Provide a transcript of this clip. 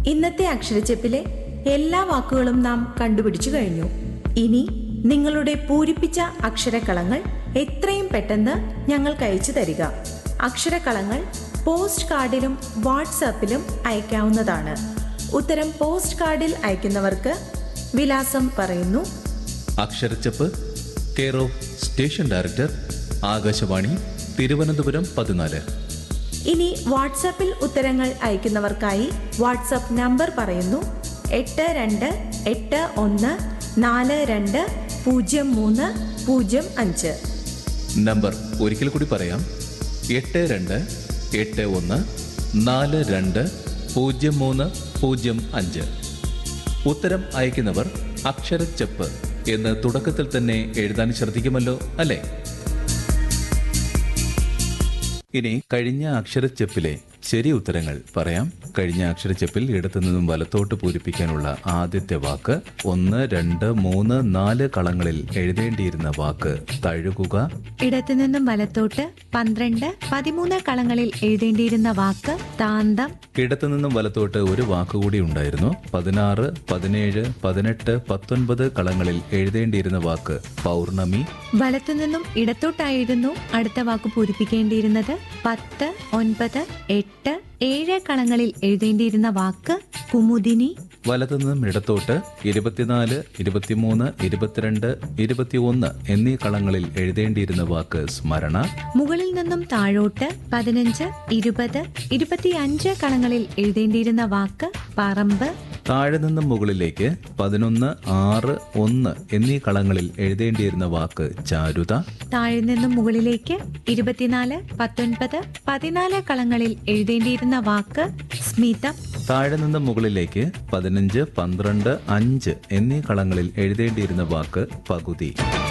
ഇന്നത്തെ അക്ഷരച്ചെപ്പിലെ എല്ലാ വാക്കുകളും നാം കണ്ടുപിടിച്ചു കഴിഞ്ഞു ഇനി നിങ്ങളുടെ പൂരിപ്പിച്ച അക്ഷരക്കളങ്ങൾ എത്രയും പെട്ടെന്ന് ഞങ്ങൾക്ക് അയച്ചു തരിക അക്ഷരക്കളങ്ങൾ പോസ്റ്റ് കാർഡിലും വാട്സാപ്പിലും അയക്കാവുന്നതാണ് ഉത്തരം പോസ്റ്റ് കാർഡിൽ അയക്കുന്നവർക്ക് വിലാസം പറയുന്നു അക്ഷരച്ചപ്പ് care of station director Akashvani Thiruvananthapuram പതിനാല് ഇനി വാട്സാപ്പിൽ ഉത്തരങ്ങൾ അയക്കുന്നവർക്കായി വാട്സാപ്പ് നമ്പർ പറയുന്നു എട്ട് രണ്ട് എട്ട് ഒന്ന് നാല് രണ്ട് പൂജ്യം മൂന്ന് പൂജ്യം അഞ്ച് നമ്പർ ഒരിക്കൽ കൂടി പറയാം എട്ട് രണ്ട് എട്ട് ഒന്ന് നാല് രണ്ട് പൂജ്യം മൂന്ന് പൂജ്യം അഞ്ച് ഉത്തരം അയക്കുന്നവർ അക്ഷരച്ചപ്പ് എന്ന് തുടക്കത്തിൽ തന്നെ എഴുതാൻ ശ്രദ്ധിക്കുമല്ലോ അല്ലേ ഇനി കഴിഞ്ഞ അക്ഷരച്ചെപ്പിലെ ശരി ഉത്തരങ്ങൾ പറയാം കഴിഞ്ഞ അക്ഷരച്ചെപ്പിൽ ഇടത്തു നിന്നും വലത്തോട്ട് പൂരിപ്പിക്കാനുള്ള ആദ്യത്തെ വാക്ക് ഒന്ന് രണ്ട് മൂന്ന് നാല് കളങ്ങളിൽ എഴുതേണ്ടിയിരുന്ന വാക്ക് തഴുകുക ഇടത്തുനിന്നും വലത്തോട്ട് പന്ത്രണ്ട് പതിമൂന്ന് കളങ്ങളിൽ എഴുതേണ്ടിയിരുന്ന വാക്ക് താന്തം ഇടത്തു നിന്നും വലത്തോട്ട് ഒരു വാക്കുകൂടി ഉണ്ടായിരുന്നു പതിനാറ് പതിനേഴ് പതിനെട്ട് പത്തൊൻപത് കളങ്ങളിൽ എഴുതേണ്ടിയിരുന്ന വാക്ക് പൗർണമി വലത്തുനിന്നും ഇടത്തോട്ടായിരുന്നു അടുത്ത വാക്ക് പൂരിപ്പിക്കേണ്ടിയിരുന്നത് പത്ത് ഒൻപത് എട്ട് ഏഴ് കളങ്ങളിൽ എഴുതേണ്ടിയിരുന്ന വാക്ക് കുമുദിനി വലത്തു നിന്നും ഇടത്തോട്ട് ഇരുപത്തിനാല് ഇരുപത്തിമൂന്ന് ഇരുപത്തിരണ്ട് ഇരുപത്തിയൊന്ന് എന്നീ കളങ്ങളിൽ എഴുതേണ്ടിയിരുന്ന വാക്ക് സ്മരണ മുകളിൽ നിന്നും താഴോട്ട് പതിനഞ്ച് ഇരുപത് ഇരുപത്തിയഞ്ച് കളങ്ങളിൽ എഴുതേണ്ടിയിരുന്ന വാക്ക് പറമ്പ് താഴെ നിന്നും മുകളിലേക്ക് പതിനൊന്ന് ആറ് ഒന്ന് എന്നീ കളങ്ങളിൽ എഴുതേണ്ടിയിരുന്ന വാക്ക് ചാരുത താഴെ നിന്നും മുകളിലേക്ക് ഇരുപത്തിനാല് പത്തൊൻപത് പതിനാല് കളങ്ങളിൽ എഴുതേണ്ടിയിരുന്ന വാക്ക് സ്മിതം താഴെ നിന്നും മുകളിലേക്ക് പതിനഞ്ച് പന്ത്രണ്ട് അഞ്ച് എന്നീ കളങ്ങളിൽ എഴുതേണ്ടിയിരുന്ന വാക്ക് പകുതി